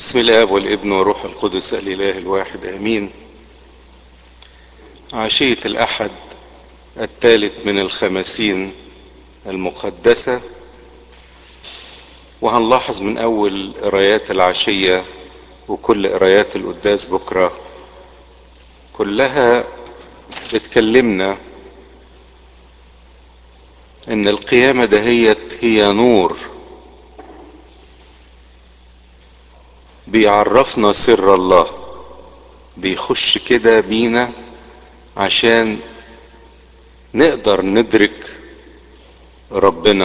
بسم الله والابن وروح القدس الاله الواحد امين عشية الاحد الثالث من الخمسين المقدسة وهنلاحظ من اول قرايات العشية وكل قرايات القداس بكرة كلها بتكلمنا ان القيامة دهيت هي نور بيعرفنا سر الله بيخش كده بينا عشان نقدر ندرك ربنا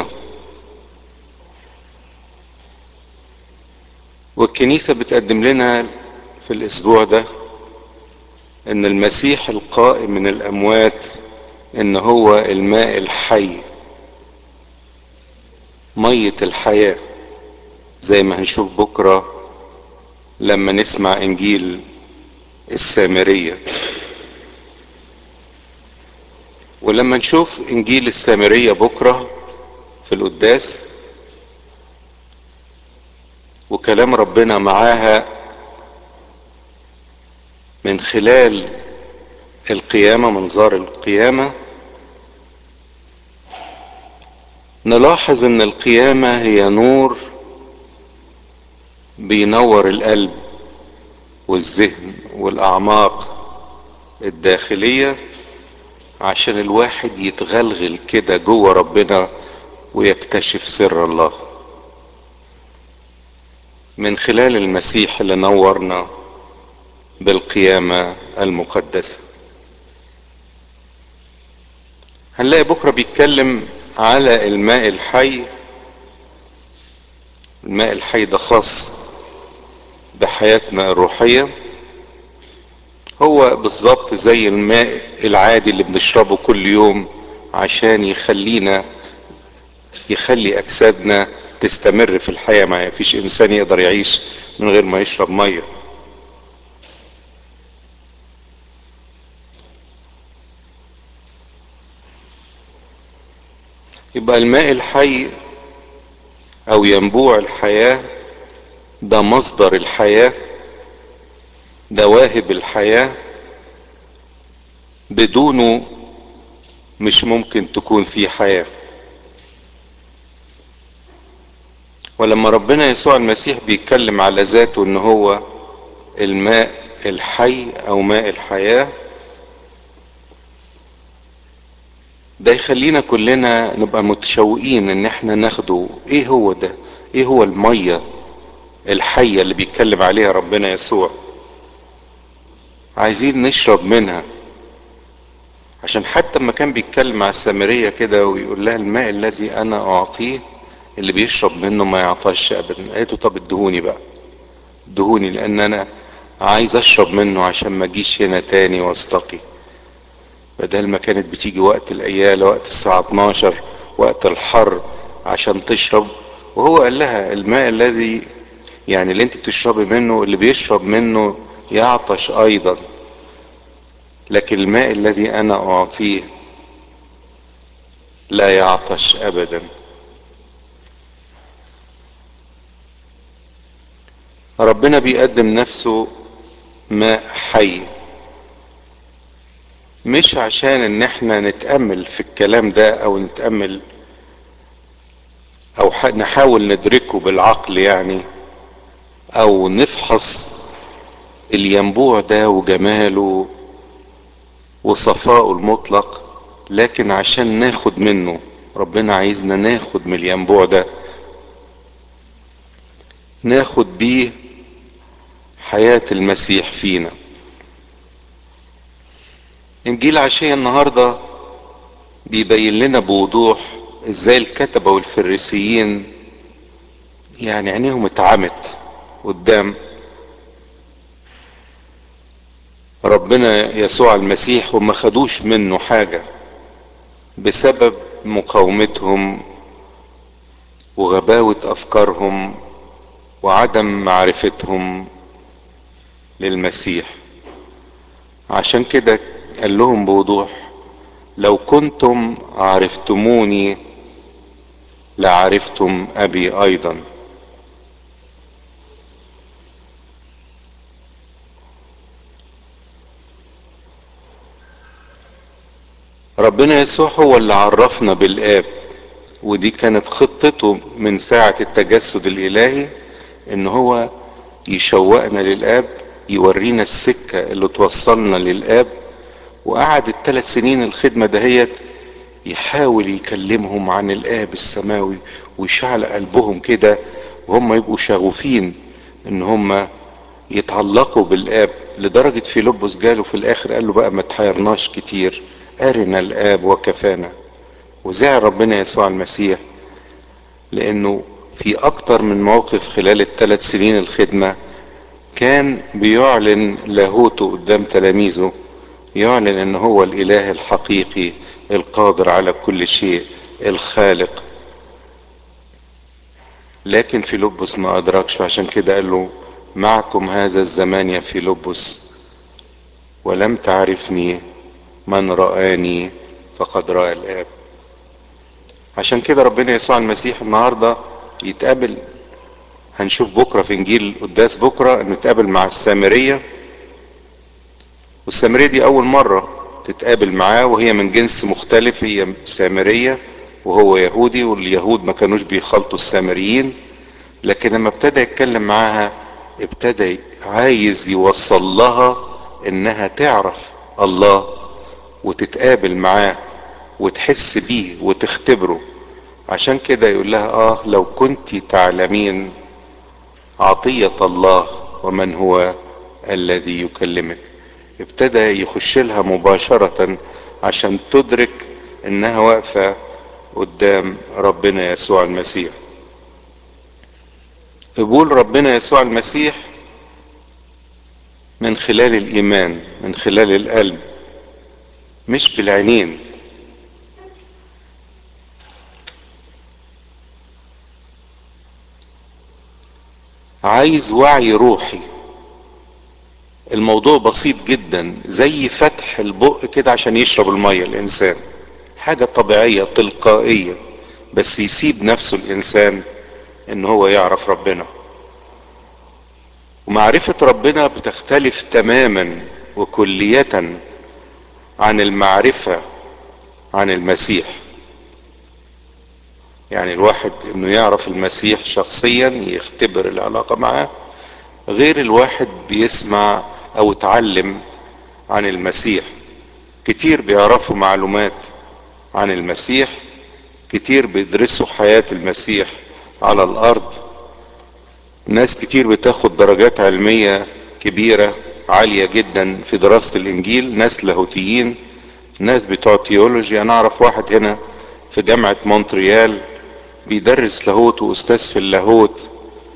والكنيسة بتقدم لنا في الاسبوع ده ان المسيح القائم من الاموات ان هو الماء الحي مية الحياة زي ما هنشوف بكره لما نسمع انجيل السامرية ولما نشوف انجيل السامرية بكرة في القداس وكلام ربنا معاها من خلال القيامة منظار القيامة نلاحظ ان القيامة هي نور بينور القلب والذهن والاعماق الداخلية عشان الواحد يتغلغل كده جوه ربنا ويكتشف سر الله من خلال المسيح اللي نورنا بالقيامة المقدسة هنلاقي بكرة بيتكلم على الماء الحي الماء الحي ده خاص بحياتنا الروحية هو بالظبط زي الماء العادي اللي بنشربه كل يوم عشان يخلينا يخلي اجسادنا تستمر في الحياة ما فيش انسان يقدر يعيش من غير ما يشرب مية يبقى الماء الحي او ينبوع الحياة ده مصدر الحياة ده واهب الحياة بدونه مش ممكن تكون في حياة ولما ربنا يسوع المسيح بيتكلم على ذاته ان هو الماء الحي او ماء الحياة ده يخلينا كلنا نبقى متشوقين ان احنا ناخده ايه هو ده ايه هو المية الحية اللي بيتكلم عليها ربنا يسوع عايزين نشرب منها عشان حتى لما كان بيتكلم مع السامرية كده ويقول لها الماء الذي انا اعطيه اللي بيشرب منه ما يعطش ابدا قالت له طب ادهوني بقى ادهوني لان انا عايز اشرب منه عشان ما اجيش هنا تاني واستقي بدل ما كانت بتيجي وقت الايالة وقت الساعة 12 وقت الحر عشان تشرب وهو قال لها الماء الذي يعني اللي انت بتشربي منه اللي بيشرب منه يعطش ايضا لكن الماء الذي انا اعطيه لا يعطش ابدا ربنا بيقدم نفسه ماء حي مش عشان ان احنا نتأمل في الكلام ده او نتأمل او نحاول ندركه بالعقل يعني او نفحص الينبوع ده وجماله وصفائه المطلق لكن عشان ناخد منه ربنا عايزنا ناخد من الينبوع ده ناخد بيه حياة المسيح فينا انجيل عشية النهاردة بيبين لنا بوضوح ازاي الكتبة والفريسيين يعني عينيهم اتعمت قدام ربنا يسوع المسيح وما خدوش منه حاجة بسبب مقاومتهم وغباوة افكارهم وعدم معرفتهم للمسيح عشان كده قال لهم بوضوح لو كنتم عرفتموني لعرفتم ابي ايضا ربنا يسوع هو اللي عرفنا بالآب ودي كانت خطته من ساعة التجسد الإلهي إن هو يشوقنا للآب يورينا السكة اللي توصلنا للآب وقعد الثلاث سنين الخدمة دهيت يحاول يكلمهم عن الآب السماوي ويشعل قلبهم كده وهم يبقوا شغوفين إن هم يتعلقوا بالآب لدرجة فيلبس جاله في الآخر قال له بقى ما تحيرناش كتير أرنا الآب وكفانا وزعل ربنا يسوع المسيح لأنه في أكتر من موقف خلال الثلاث سنين الخدمة كان بيعلن لاهوته قدام تلاميذه يعلن ان هو الاله الحقيقي القادر على كل شيء الخالق لكن فيلبس ما ادركش فعشان كده قال له معكم هذا الزمان يا فيلبس ولم تعرفني من رآني فقد رأى الآب عشان كده ربنا يسوع المسيح النهارده يتقابل هنشوف بكره في انجيل قداس بكره انه يتقابل مع السامريه والسامريه دي اول مره تتقابل معاه وهي من جنس مختلف هي سامريه وهو يهودي واليهود ما كانوش بيخلطوا السامريين لكن لما ابتدى يتكلم معاها ابتدى عايز يوصل لها انها تعرف الله وتتقابل معاه وتحس بيه وتختبره عشان كده يقول لها اه لو كنت تعلمين عطية الله ومن هو الذي يكلمك ابتدى يخش لها مباشرة عشان تدرك انها واقفة قدام ربنا يسوع المسيح قبول ربنا يسوع المسيح من خلال الايمان من خلال القلب مش بالعينين عايز وعي روحي الموضوع بسيط جدا زي فتح البق كده عشان يشرب المية الانسان حاجة طبيعية تلقائية بس يسيب نفسه الانسان ان هو يعرف ربنا ومعرفة ربنا بتختلف تماما وكلية عن المعرفة عن المسيح يعني الواحد انه يعرف المسيح شخصيا يختبر العلاقة معاه غير الواحد بيسمع او اتعلم عن المسيح كتير بيعرفوا معلومات عن المسيح كتير بيدرسوا حياة المسيح على الارض ناس كتير بتاخد درجات علمية كبيرة عالية جدا في دراسة الانجيل ناس لاهوتيين ناس بتوع تيولوجي انا اعرف واحد هنا في جامعة مونتريال بيدرس لاهوت واستاذ في اللاهوت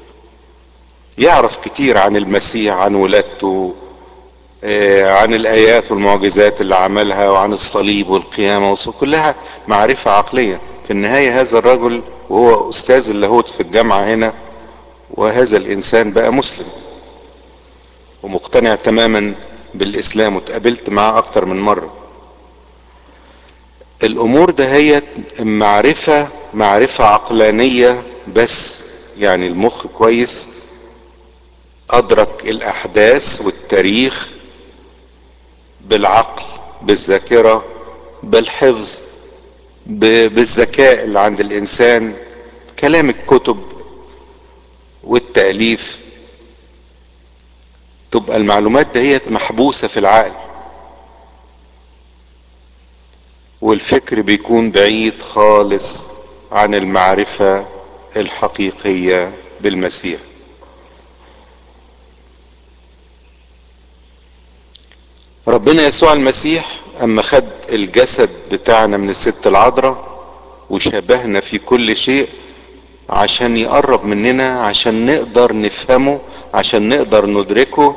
يعرف كتير عن المسيح عن ولادته عن الايات والمعجزات اللي عملها وعن الصليب والقيامة كلها معرفة عقلية في النهاية هذا الرجل وهو استاذ اللاهوت في الجامعة هنا وهذا الانسان بقى مسلم ومقتنع تماما بالاسلام وتقابلت معاه اكتر من مرة الامور دهيت معرفة معرفة عقلانية بس يعني المخ كويس ادرك الاحداث والتاريخ بالعقل بالذاكرة بالحفظ بالذكاء اللي عند الانسان كلام الكتب والتأليف تبقى المعلومات دهيت محبوسة في العقل والفكر بيكون بعيد خالص عن المعرفة الحقيقية بالمسيح ربنا يسوع المسيح اما خد الجسد بتاعنا من الست العذراء وشبهنا في كل شيء عشان يقرب مننا عشان نقدر نفهمه عشان نقدر ندركه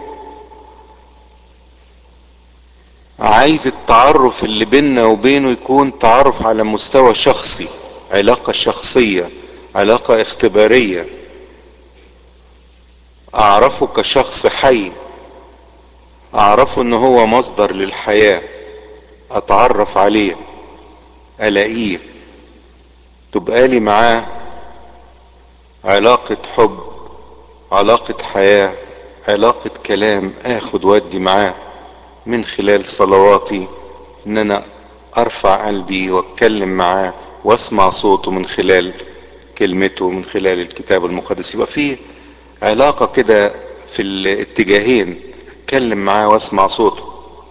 عايز التعرف اللي بيننا وبينه يكون تعرف على مستوى شخصي علاقة شخصية علاقة اختبارية اعرفه كشخص حي اعرفه ان هو مصدر للحياة اتعرف عليه الاقيه تبقى لي معاه علاقة حب علاقة حياة علاقة كلام اخد ودي معاه من خلال صلواتي ان انا ارفع قلبي واتكلم معاه واسمع صوته من خلال كلمته من خلال الكتاب المقدس يبقى في علاقة كده في الاتجاهين اتكلم معاه واسمع صوته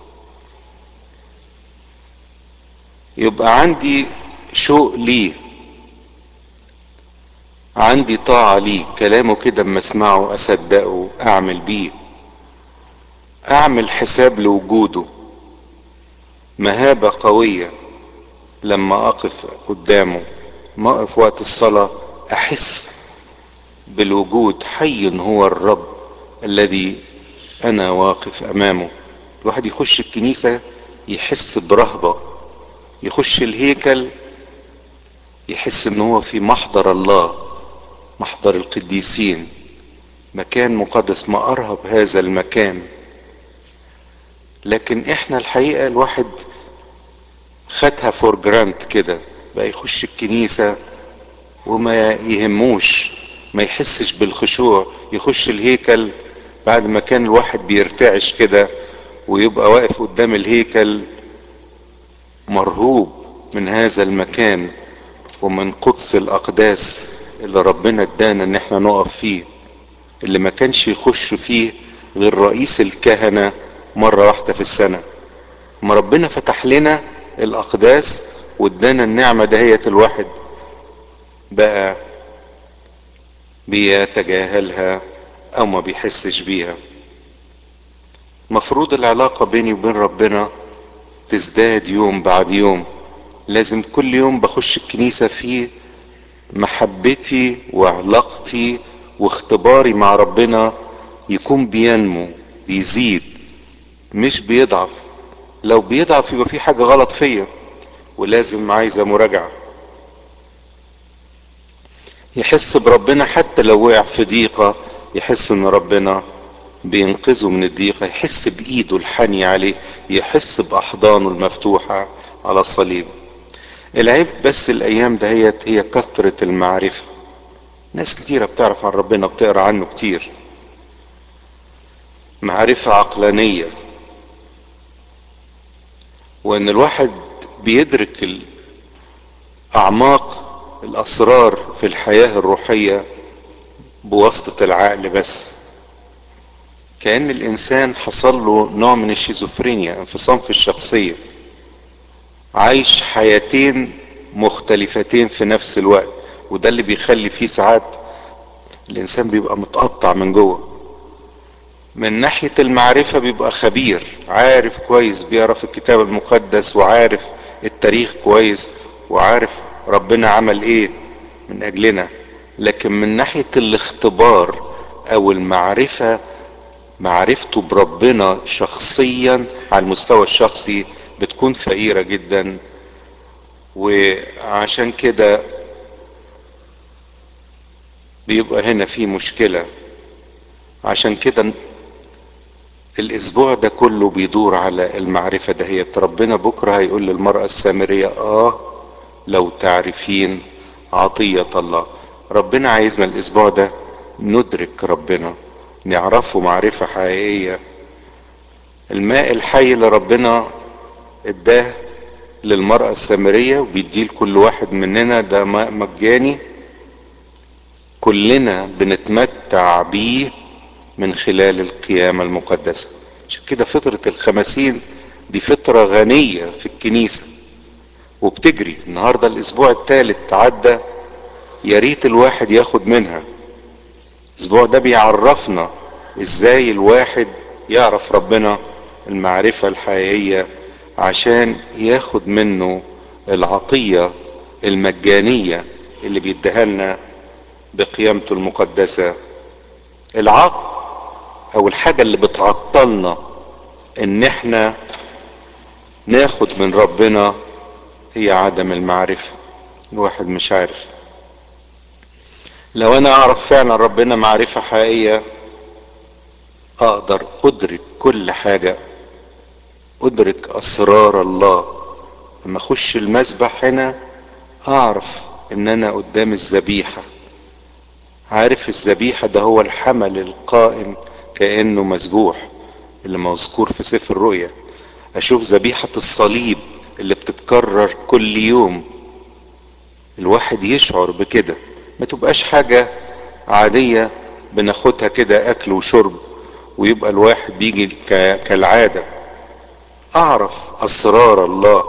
يبقى عندي شوق ليه عندي طاعة ليه كلامه كده اما اسمعه اصدقه اعمل بيه اعمل حساب لوجوده مهابة قوية لما اقف قدامه ما اقف وقت الصلاة احس بالوجود حي هو الرب الذي انا واقف امامه الواحد يخش الكنيسة يحس برهبة يخش الهيكل يحس ان هو في محضر الله محضر القديسين مكان مقدس ما ارهب هذا المكان لكن احنا الحقيقة الواحد خدها فور جرانت كده بقى يخش الكنيسة وما يهموش ما يحسش بالخشوع يخش الهيكل بعد ما كان الواحد بيرتعش كده ويبقى واقف قدام الهيكل مرهوب من هذا المكان ومن قدس الاقداس اللي ربنا ادانا ان احنا نقف فيه اللي ما كانش يخش فيه غير رئيس الكهنة مرة واحدة في السنة ما ربنا فتح لنا الاقداس وادانا النعمة دهيت الواحد بقى بيتجاهلها او ما بيحسش بيها مفروض العلاقة بيني وبين ربنا تزداد يوم بعد يوم لازم كل يوم بخش الكنيسة فيه محبتي وعلاقتي واختباري مع ربنا يكون بينمو بيزيد مش بيضعف لو بيضعف يبقى في حاجة غلط فيا ولازم عايزة مراجعة يحس بربنا حتى لو وقع في ضيقة يحس ان ربنا بينقذه من الضيقة يحس بإيده الحني عليه يحس بأحضانه المفتوحة على الصليب العيب بس الأيام دهيت هي كثرة المعرفة ناس كتيرة بتعرف عن ربنا بتقرأ عنه كتير معرفة عقلانية وان الواحد بيدرك اعماق الاسرار في الحياة الروحية بواسطة العقل بس كأن الانسان حصل له نوع من الشيزوفرينيا انفصام في الشخصية عايش حياتين مختلفتين في نفس الوقت وده اللي بيخلي فيه ساعات الانسان بيبقى متقطع من جوه من ناحية المعرفة بيبقى خبير عارف كويس بيعرف الكتاب المقدس وعارف التاريخ كويس وعارف ربنا عمل ايه من اجلنا لكن من ناحية الاختبار او المعرفة معرفته بربنا شخصيا على المستوى الشخصي بتكون فقيرة جدا وعشان كده بيبقى هنا في مشكلة عشان كده الاسبوع ده كله بيدور على المعرفة دهيت ربنا بكرة هيقول للمرأة السامرية اه لو تعرفين عطية الله ربنا عايزنا الاسبوع ده ندرك ربنا نعرفه معرفة حقيقية الماء الحي اللي ربنا اداه للمرأة السامرية وبيديه لكل واحد مننا ده ماء مجاني كلنا بنتمتع بيه من خلال القيامة المقدسة عشان كده فطرة الخمسين دي فطرة غنية في الكنيسة وبتجري النهاردة الاسبوع الثالث عدى يا ريت الواحد ياخد منها الاسبوع ده بيعرفنا ازاي الواحد يعرف ربنا المعرفة الحقيقية عشان ياخد منه العطية المجانية اللي بيديها لنا بقيامته المقدسة العقل او الحاجة اللي بتعطلنا ان احنا ناخد من ربنا هي عدم المعرفة الواحد مش عارف لو انا اعرف فعلا ربنا معرفة حقيقية اقدر ادرك كل حاجة ادرك اسرار الله لما اخش المسبح هنا اعرف ان انا قدام الذبيحة عارف الذبيحة ده هو الحمل القائم كأنه مذبوح اللي مذكور في سفر الرؤيا اشوف ذبيحة الصليب اللي بتتكرر كل يوم الواحد يشعر بكده ما تبقاش حاجة عادية بناخدها كده اكل وشرب ويبقى الواحد بيجي كالعادة اعرف اسرار الله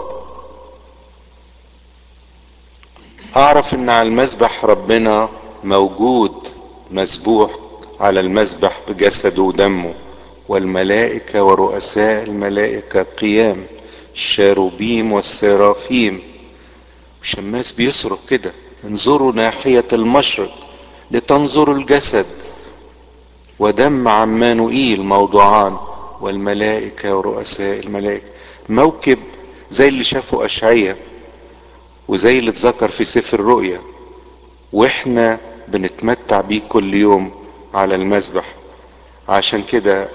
اعرف ان على المذبح ربنا موجود مسبوح على المذبح بجسده ودمه والملائكة ورؤساء الملائكة قيام الشاروبيم والسرافيم شماس بيصرخ كده انظروا ناحية المشرق لتنظروا الجسد ودم عمانوئيل موضوعان والملائكة ورؤساء الملائكة موكب زي اللي شافه أشعية وزي اللي اتذكر في سفر الرؤيا واحنا بنتمتع بيه كل يوم على المذبح عشان كده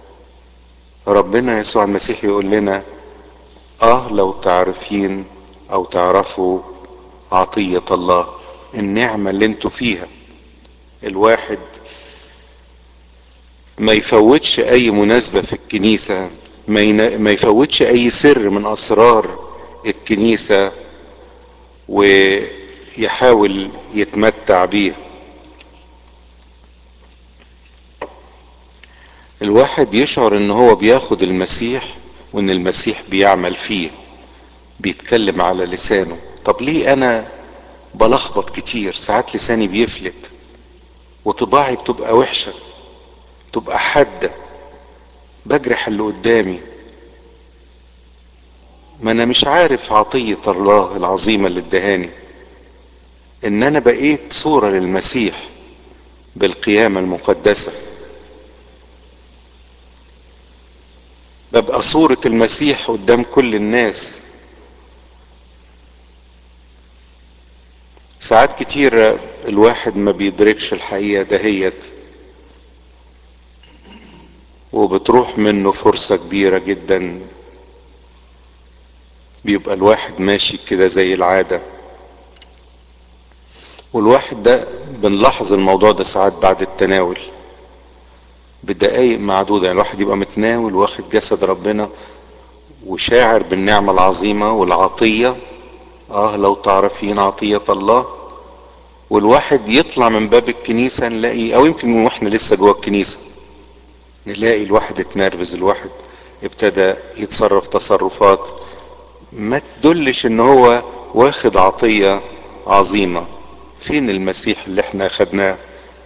ربنا يسوع المسيح يقول لنا اه لو تعرفين او تعرفوا عطية الله النعمة اللي انتوا فيها الواحد ما يفوتش اي مناسبة في الكنيسة ما يفوتش اي سر من اسرار الكنيسة ويحاول يتمتع بيه الواحد يشعر ان هو بياخد المسيح وان المسيح بيعمل فيه بيتكلم على لسانه طب ليه انا بلخبط كتير ساعات لساني بيفلت وطباعي بتبقى وحشة بتبقى حادة بجرح اللي قدامي ما انا مش عارف عطية الله العظيمة اللي ادهاني ان انا بقيت صورة للمسيح بالقيامة المقدسة ببقى صورة المسيح قدام كل الناس ساعات كتير الواحد ما بيدركش الحقيقة دهيت وبتروح منه فرصة كبيرة جدا بيبقى الواحد ماشي كده زي العادة والواحد ده بنلاحظ الموضوع ده ساعات بعد التناول بدقايق معدودة يعني الواحد يبقى متناول واخد جسد ربنا وشاعر بالنعمة العظيمة والعطية اه لو تعرفين عطية الله والواحد يطلع من باب الكنيسة نلاقي او يمكن واحنا لسه جوه الكنيسة نلاقي الواحد اتنرفز الواحد ابتدى يتصرف تصرفات ما تدلش ان هو واخد عطية عظيمة فين المسيح اللي احنا اخدناه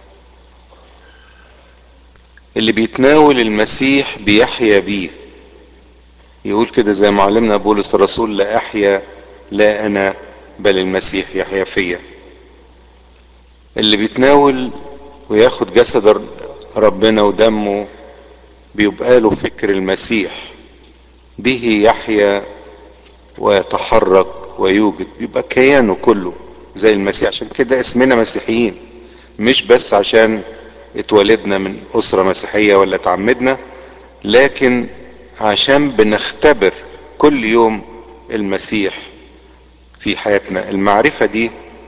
اللي بيتناول المسيح بيحيا بيه يقول كده زي معلمنا بولس الرسول لا احيا لا انا بل المسيح يحيا فيا اللي بيتناول وياخد جسد ربنا ودمه بيبقى له فكر المسيح به يحيا ويتحرك ويوجد بيبقى كيانه كله زي المسيح عشان كده اسمنا مسيحيين مش بس عشان اتولدنا من اسرة مسيحية ولا اتعمدنا لكن عشان بنختبر كل يوم المسيح في حياتنا المعرفة دي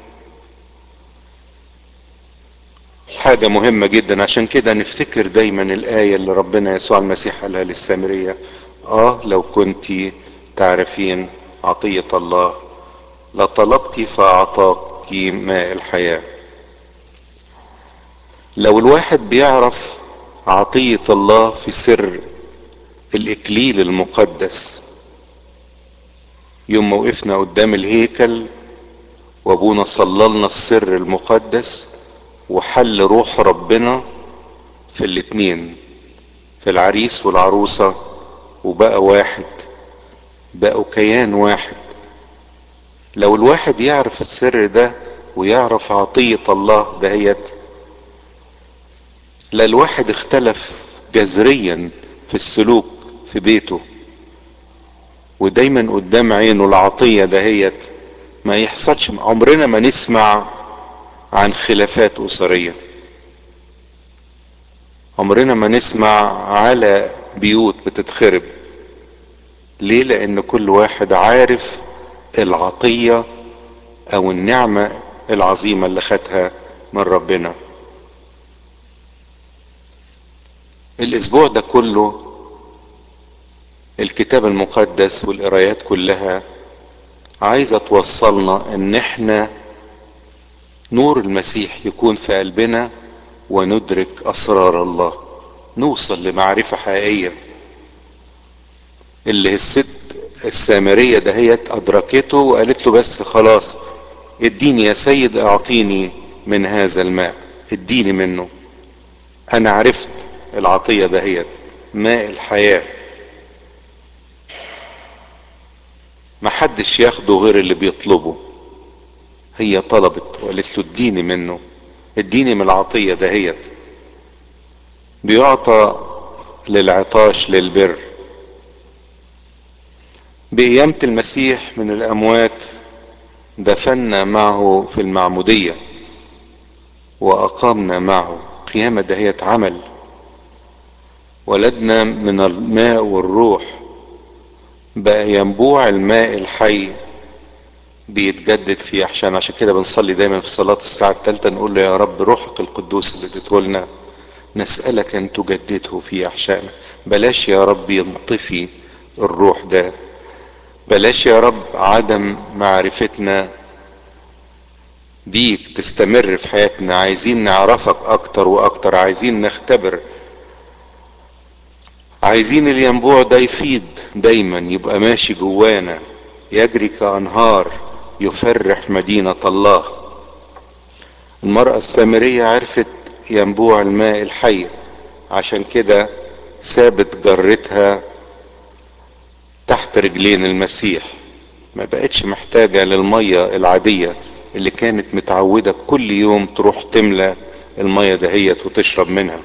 حاجة مهمة جدا عشان كده نفتكر دايما الآية اللي ربنا يسوع المسيح قالها للسامرية اه لو كنت تعرفين عطية الله لطلبت فأعطاك ماء الحياة لو الواحد بيعرف عطية الله في سر الإكليل المقدس يوم ما وقفنا قدام الهيكل وابونا صلى لنا السر المقدس وحل روح ربنا في الاتنين في العريس والعروسة وبقى واحد بقوا كيان واحد لو الواحد يعرف السر ده ويعرف عطية الله دهيت لا الواحد اختلف جذريا في السلوك في بيته ودايما قدام عينه العطية دهيت ما يحصلش عمرنا ما نسمع عن خلافات أسرية عمرنا ما نسمع على بيوت بتتخرب ليه لأن كل واحد عارف العطية أو النعمة العظيمة اللي خدها من ربنا الأسبوع ده كله الكتاب المقدس والقرايات كلها عايزة توصلنا ان احنا نور المسيح يكون في قلبنا وندرك اسرار الله نوصل لمعرفة حقيقية اللي الست السامرية دهيت ادركته وقالت له بس خلاص اديني يا سيد اعطيني من هذا الماء اديني منه انا عرفت العطية دهيت ماء الحياة محدش ياخده غير اللي بيطلبه هي طلبت وقالت له اديني منه اديني من العطية دهيت بيعطى للعطاش للبر بقيامة المسيح من الأموات دفنا معه في المعمودية وأقامنا معه قيامة دهيت عمل ولدنا من الماء والروح بقى ينبوع الماء الحي بيتجدد فيه عشان عشان كده بنصلي دايما في صلاة الساعة الثالثة نقول له يا رب روحك القدوس اللي اديته لنا نسألك ان تجدده في احشائنا بلاش يا رب ينطفي الروح ده بلاش يا رب عدم معرفتنا بيك تستمر في حياتنا عايزين نعرفك اكتر واكتر عايزين نختبر عايزين الينبوع ده يفيد دايما يبقى ماشي جوانا يجري كأنهار يفرح مدينة الله المرأة السامرية عرفت ينبوع الماء الحي عشان كده سابت جرتها تحت رجلين المسيح ما بقتش محتاجة للمية العادية اللي كانت متعودة كل يوم تروح تملى المية دهيت وتشرب منها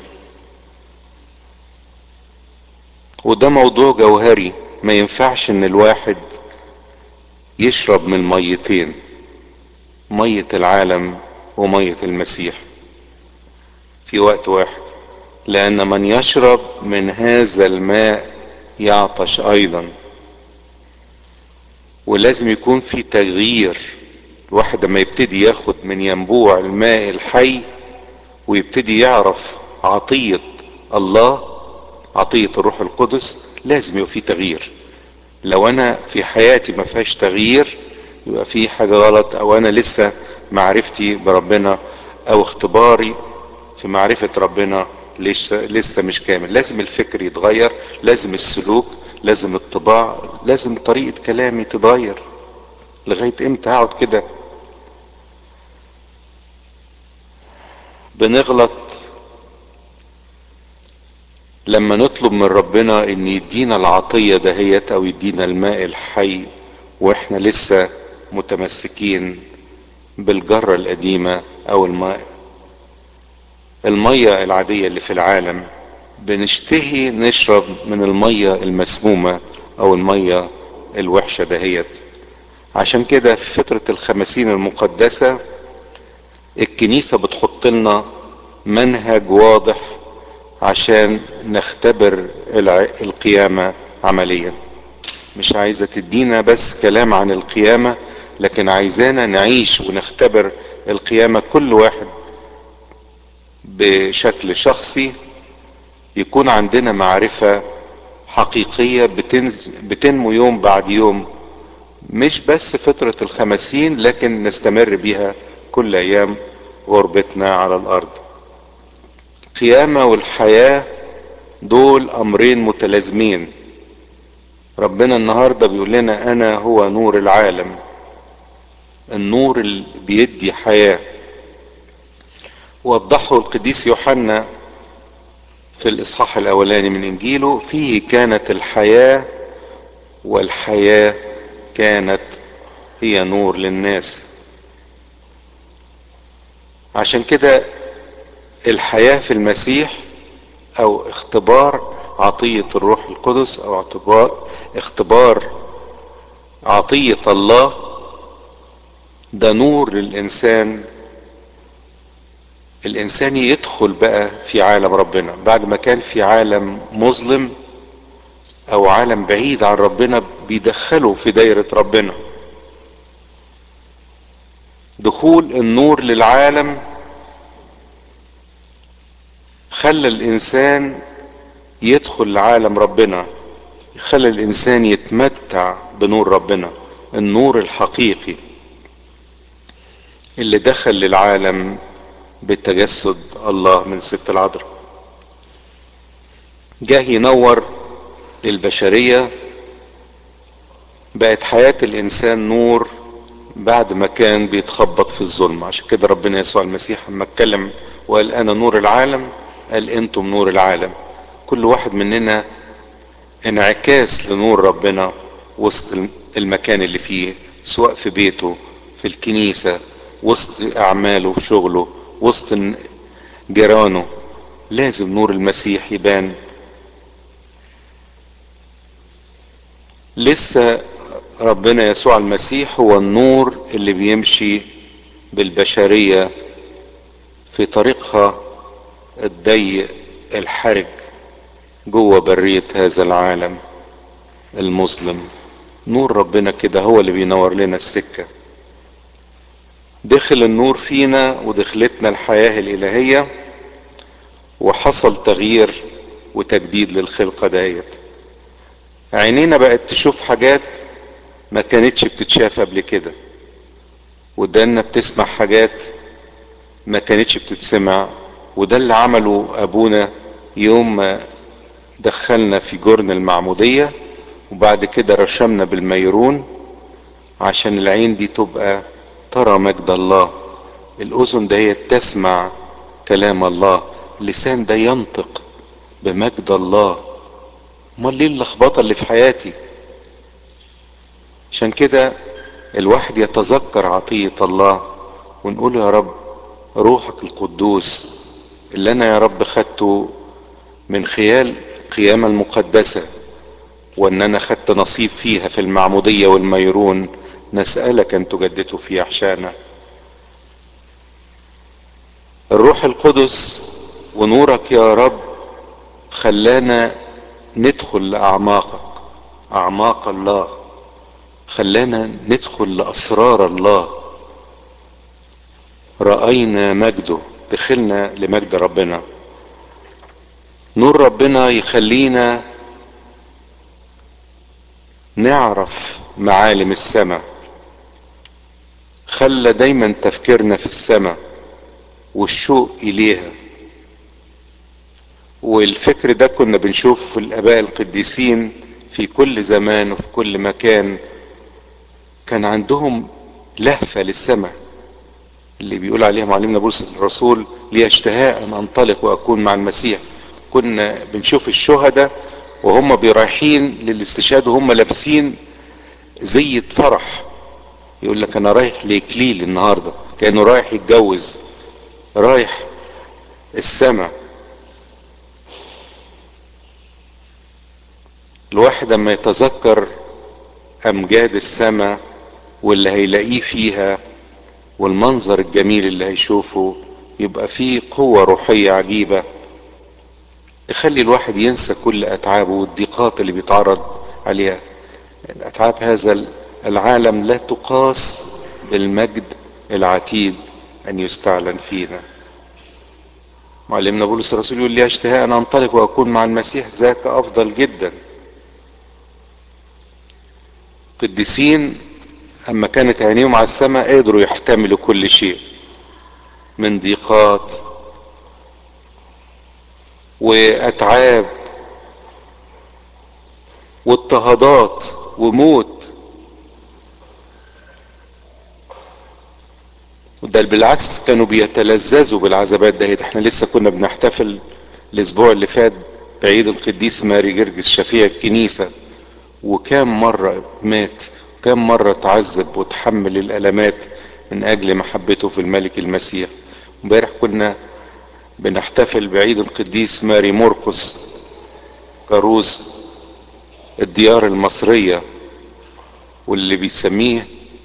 وده موضوع جوهري ما ينفعش ان الواحد يشرب من ميتين مية العالم ومية المسيح في وقت واحد لان من يشرب من هذا الماء يعطش ايضا ولازم يكون في تغيير الواحد لما يبتدي ياخد من ينبوع الماء الحي ويبتدي يعرف عطية الله عطية الروح القدس لازم يبقى في تغيير لو انا في حياتي ما فيهاش تغيير يبقى في حاجة غلط او انا لسه معرفتي بربنا او اختباري في معرفة ربنا لسه لسه مش كامل لازم الفكر يتغير لازم السلوك لازم الطباع لازم طريقة كلامي تتغير لغاية امتى اقعد كده بنغلط لما نطلب من ربنا ان يدينا العطية دهيت او يدينا الماء الحي واحنا لسه متمسكين بالجرة القديمة او الماء المية العادية اللي في العالم بنشتهي نشرب من المية المسمومة او المية الوحشة دهيت عشان كده في فترة الخمسين المقدسة الكنيسة بتحط لنا منهج واضح عشان نختبر القيامة عمليا مش عايزة تدينا بس كلام عن القيامة لكن عايزانا نعيش ونختبر القيامة كل واحد بشكل شخصي يكون عندنا معرفة حقيقية بتنمو يوم بعد يوم مش بس فترة الخمسين لكن نستمر بيها كل ايام غربتنا على الارض القيامة والحياة دول امرين متلازمين ربنا النهاردة بيقول لنا انا هو نور العالم النور اللي بيدي حياة وضحه القديس يوحنا في الاصحاح الاولاني من انجيله فيه كانت الحياة والحياة كانت هي نور للناس عشان كده الحياة في المسيح او اختبار عطية الروح القدس او اعتبار اختبار عطية الله ده نور للانسان الانسان يدخل بقى في عالم ربنا بعد ما كان في عالم مظلم او عالم بعيد عن ربنا بيدخله في دايرة ربنا دخول النور للعالم خلى الانسان يدخل لعالم ربنا خلى الانسان يتمتع بنور ربنا النور الحقيقي اللي دخل للعالم بتجسد الله من ست العذراء جه ينور للبشرية بقت حياة الإنسان نور بعد ما كان بيتخبط في الظلم عشان كده ربنا يسوع المسيح لما اتكلم وقال أنا نور العالم قال أنتم نور العالم كل واحد مننا انعكاس لنور ربنا وسط المكان اللي فيه سواء في بيته في الكنيسة وسط أعماله في شغله وسط جيرانه لازم نور المسيح يبان لسه ربنا يسوع المسيح هو النور اللي بيمشي بالبشرية في طريقها الضيق الحرج جوه برية هذا العالم المظلم نور ربنا كده هو اللي بينور لنا السكة دخل النور فينا ودخلتنا الحياة الإلهية وحصل تغيير وتجديد للخلقة ديت عينينا بقت تشوف حاجات ما كانتش بتتشاف قبل كده ودانا بتسمع حاجات ما كانتش بتتسمع وده اللي عمله ابونا يوم ما دخلنا في جرن المعمودية وبعد كده رشمنا بالميرون عشان العين دي تبقى ترى مجد الله الاذن ده هي تسمع كلام الله اللسان ده ينطق بمجد الله امال ليه اللخبطه اللي في حياتي عشان كده الواحد يتذكر عطيه الله ونقول يا رب روحك القدوس اللي انا يا رب خدته من خلال القيامه المقدسه وان انا خدت نصيب فيها في المعموديه والميرون نسالك ان تجدده في احشائنا الروح القدس ونورك يا رب خلانا ندخل لاعماقك اعماق الله خلانا ندخل لاسرار الله راينا مجده دخلنا لمجد ربنا نور ربنا يخلينا نعرف معالم السماء خلى دايما تفكيرنا في السماء والشوق اليها والفكر ده كنا بنشوف في الاباء القديسين في كل زمان وفي كل مكان كان عندهم لهفة للسماء اللي بيقول عليها معلمنا بولس الرسول لي اشتهاء ان انطلق واكون مع المسيح كنا بنشوف الشهداء وهم بيرايحين للاستشهاد وهم لابسين زي فرح يقول لك انا رايح لاكليل النهارده كانه رايح يتجوز رايح السماء الواحد اما يتذكر امجاد السماء واللي هيلاقيه فيها والمنظر الجميل اللي هيشوفه يبقى فيه قوة روحية عجيبة تخلي الواحد ينسى كل أتعابه والضيقات اللي بيتعرض عليها أتعاب هذا العالم لا تقاس بالمجد العتيد أن يستعلن فينا معلمنا بولس الرسول يقول لي اشتهاء أن أنطلق وأكون مع المسيح ذاك أفضل جدا قديسين أما كانت عينيهم على السماء قدروا يحتملوا كل شيء من ضيقات وأتعاب واضطهادات وموت وده بالعكس كانوا بيتلذذوا بالعذابات ده احنا لسه كنا بنحتفل الاسبوع اللي فات بعيد القديس ماري جرجس شفيع الكنيسة وكام مرة مات كم مرة تعذب وتحمل الألمات من أجل محبته في الملك المسيح امبارح كنا بنحتفل بعيد القديس ماري مرقس كاروز الديار المصرية واللي بيسميه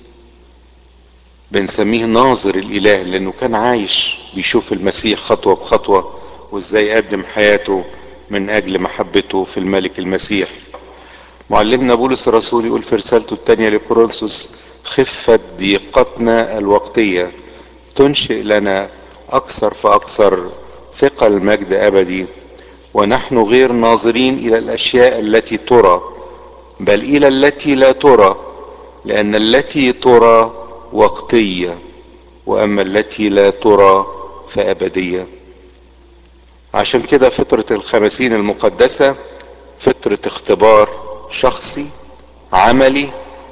بنسميه ناظر الإله لأنه كان عايش بيشوف المسيح خطوة بخطوة وإزاي قدم حياته من أجل محبته في الملك المسيح معلمنا بولس الرسول يقول في رسالته الثانية لكورنثوس خفة ضيقتنا الوقتية تنشئ لنا أكثر فأكثر ثقل مجد أبدي ونحن غير ناظرين إلى الأشياء التي ترى بل إلى التي لا ترى لان التي ترى وقتيه واما التي لا ترى فابديه عشان كده فتره الخمسين المقدسه فتره اختبار شخصي عملي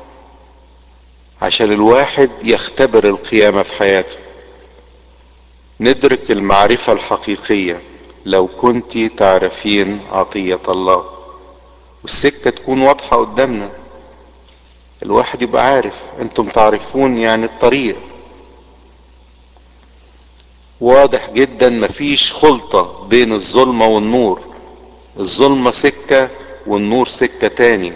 عشان الواحد يختبر القيامه في حياته ندرك المعرفه الحقيقيه لو كنت تعرفين عطيه الله والسكه تكون واضحه قدامنا الواحد يبقى عارف انتم تعرفون يعني الطريق واضح جدا مفيش خلطة بين الظلمة والنور الظلمة سكة والنور سكة تاني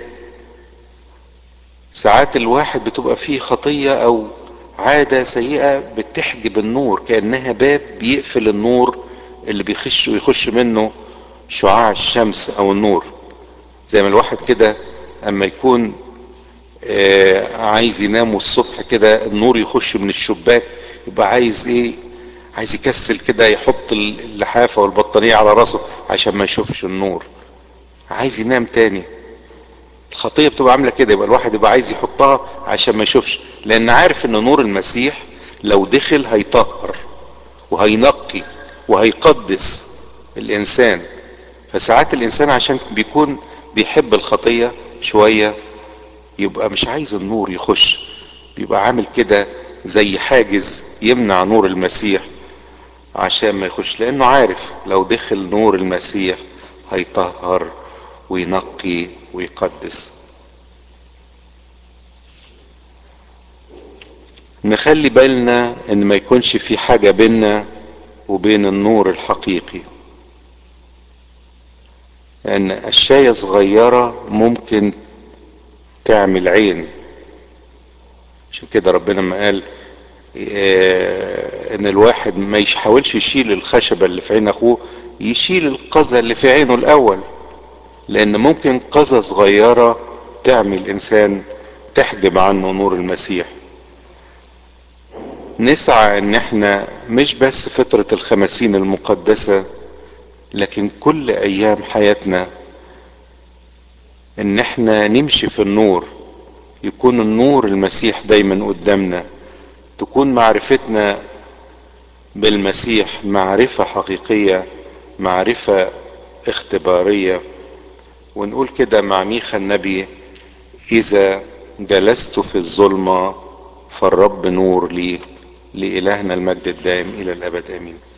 ساعات الواحد بتبقى فيه خطية او عادة سيئة بتحجب النور كأنها باب بيقفل النور اللي بيخش ويخش منه شعاع الشمس او النور زي ما الواحد كده اما يكون آه عايز ينام الصبح كده النور يخش من الشباك يبقى عايز ايه عايز يكسل كده يحط اللحافة والبطانية على راسه عشان ما يشوفش النور عايز ينام تاني الخطية بتبقى عاملة كده يبقى الواحد يبقى عايز يحطها عشان ما يشوفش لان عارف ان نور المسيح لو دخل هيطهر وهينقي وهيقدس الانسان فساعات الانسان عشان بيكون بيحب الخطية شوية يبقى مش عايز النور يخش بيبقى عامل كده زي حاجز يمنع نور المسيح عشان ما يخش لانه عارف لو دخل نور المسيح هيطهر وينقي ويقدس نخلي بالنا ان ما يكونش في حاجة بيننا وبين النور الحقيقي ان الشاية صغيرة ممكن تعمل عين عشان كده ربنا ما قال ان الواحد ما يحاولش يشيل الخشبة اللي في عين اخوه يشيل القذى اللي في عينه الاول لان ممكن قذى صغيرة تعمل انسان تحجب عنه نور المسيح نسعى ان احنا مش بس فترة الخمسين المقدسة لكن كل ايام حياتنا ان احنا نمشي في النور يكون النور المسيح دايما قدامنا تكون معرفتنا بالمسيح معرفة حقيقية معرفة اختبارية ونقول كده مع ميخا النبي إذا جلست في الظلمة فالرب نور لي لإلهنا المجد الدائم إلى الأبد آمين